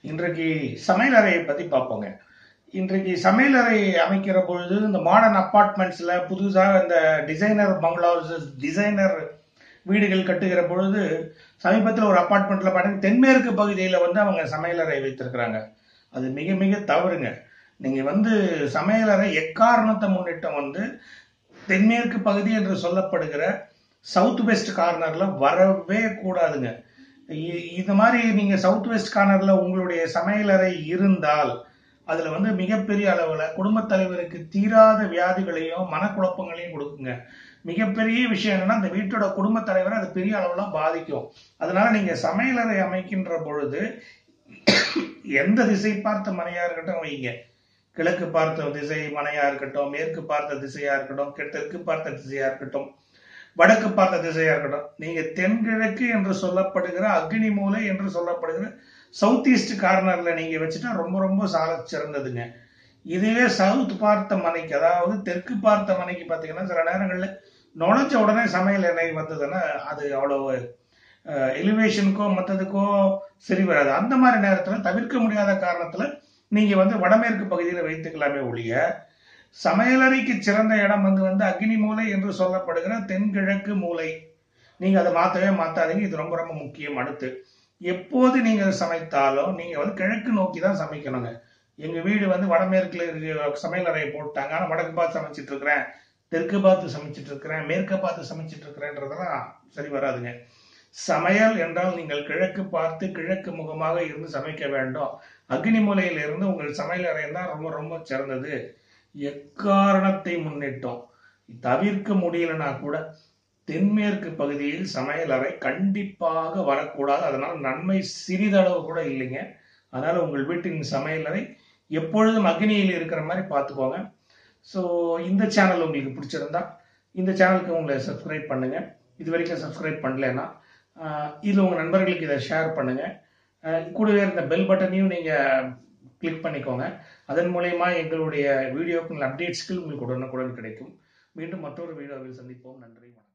இன்றைக்கு சமையலறையை பத்தி பார்ப்போங்க இன்றைக்கு சமையலறை அமைக்கிற பொழுது இந்த மாடர்ன் அப்பார்ட்மெண்ட்ஸ்ல புதுசாக இந்த டிசைனர் பங்களாஸ் டிசைனர் வீடுகள் கட்டுகிற பொழுது சமீபத்தில் ஒரு அப்பார்ட்மெண்ட்ல பாத்தீங்கன்னா தென்மேற்கு பகுதியில வந்து அவங்க சமையலறை வைத்திருக்கிறாங்க அது மிக மிக தவறுங்க நீங்க வந்து சமையலறை எக்காரணத்தை முன்னிட்டும் வந்து தென்மேற்கு பகுதி என்று சொல்லப்படுகிற சவுத் வெஸ்ட் கார்னர்ல வரவே கூடாதுங்க இ- இது மாதிரி நீங்க சவுத் வெஸ்ட் கார்னர்ல உங்களுடைய சமையலறை இருந்தால் அதுல வந்து மிகப்பெரிய அளவுல குடும்பத் தலைவருக்கு தீராத வியாதிகளையும் மனக்குழப்பங்களையும் கொடுக்குங்க மிகப்பெரிய விஷயம் என்னன்னா அந்த வீட்டோட குடும்பத் தலைவரை அது பெரிய அளவுல பாதிக்கும் அதனால நீங்க சமையலறை அமைக்கின்ற பொழுது எந்த திசை பார்த்த மனையா இருக்கட்டும் வைங்க கிழக்கு பார்த்த திசை மனையா இருக்கட்டும் மேற்கு பார்த்த திசையா இருக்கட்டும் கெ- தெற்கு பார்த்த திசையா இருக்கட்டும் வடக்கு பார்த்த திசையா இருக்கட்டும் நீங்க தென்கிழக்கு என்று சொல்லப்படுகிற அக்னி மூலை என்று சொல்லப்படுகிற சவுத் ஈஸ்ட் கார்னர்ல நீங்க வச்சுட்டா ரொம்ப ரொம்ப சால சிறந்ததுங்க இதுவே சவுத் பார்த்த மனைக்கு அதாவது தெற்கு பார்த்த மனைக்கு பாத்தீங்கன்னா சில நேரங்கள்ல நுழைஞ்ச உடனே சமையல் எண்ணெய் வந்ததுன்னா அது அவ்வளவு எலிவேஷனுக்கோ மற்றதுக்கோ சரி வராது அந்த மாதிரி நேரத்துல தவிர்க்க முடியாத காரணத்துல நீங்க வந்து வடமேற்கு பகுதியில வைத்துக்கலாமே ஒழிய சமையலறைக்கு சிறந்த இடம் வந்து வந்து அக்னி மூலை என்று சொல்லப்படுகிற தென்கிழக்கு மூலை நீங்க அதை மாத்தவே மாத்தாதீங்க இது ரொம்ப ரொம்ப முக்கியம் அடுத்து எப்போது நீங்க சமைத்தாலும் நீங்க வந்து கிழக்கு நோக்கி தான் சமைக்கணுங்க எங்க வீடு வந்து வடமேற்குல இருக்கிற சமையலறையை போட்டாங்க ஆனா வடக்கு பார்த்து சமைச்சிட்டு இருக்கிறேன் தெற்கு பார்த்து சமைச்சிட்டு இருக்கிறேன் மேற்க பார்த்து சமைச்சிட்டு இருக்கிறேன்றதெல்லாம் சரி வராதுங்க சமையல் என்றால் நீங்கள் கிழக்கு பார்த்து கிழக்கு முகமாக இருந்து சமைக்க வேண்டும் அக்னி மூலையில இருந்து உங்கள் சமையல் அறை தான் ரொம்ப ரொம்ப சிறந்தது எக்காரணத்தை முன்னிட்டோம் தவிர்க்க முடியலனா கூட தென்மேற்கு பகுதியில் சமையல் அறை கண்டிப்பாக வரக்கூடாது அதனால நன்மை சிறிதளவு கூட இல்லைங்க அதனால உங்கள் வீட்டின் சமையல் அறை எப்பொழுதும் அக்னியில் இருக்கிற மாதிரி பார்த்துக்கோங்க ஸோ இந்த சேனல் உங்களுக்கு பிடிச்சிருந்தா இந்த சேனலுக்கு உங்களை சப்ஸ்கிரைப் பண்ணுங்க இது வரைக்கும் சப்ஸ்கிரைப் பண்ணலைன்னா இதில் உங்கள் நண்பர்களுக்கு இதை ஷேர் பண்ணுங்க ஆஹ் கூடவே இருந்த பெல் பட்டனையும் நீங்கள் கிளிக் பண்ணிக்கோங்க அதன் மூலயமா எங்களுடைய வீடியோக்கள் அப்டேட்ஸ்கள் உங்களுக்கு உடனுக்குடன் கிடைக்கும் மீண்டும் மற்றொரு வீடியோவில் சந்திப்போம் நன்றி வணக்கம்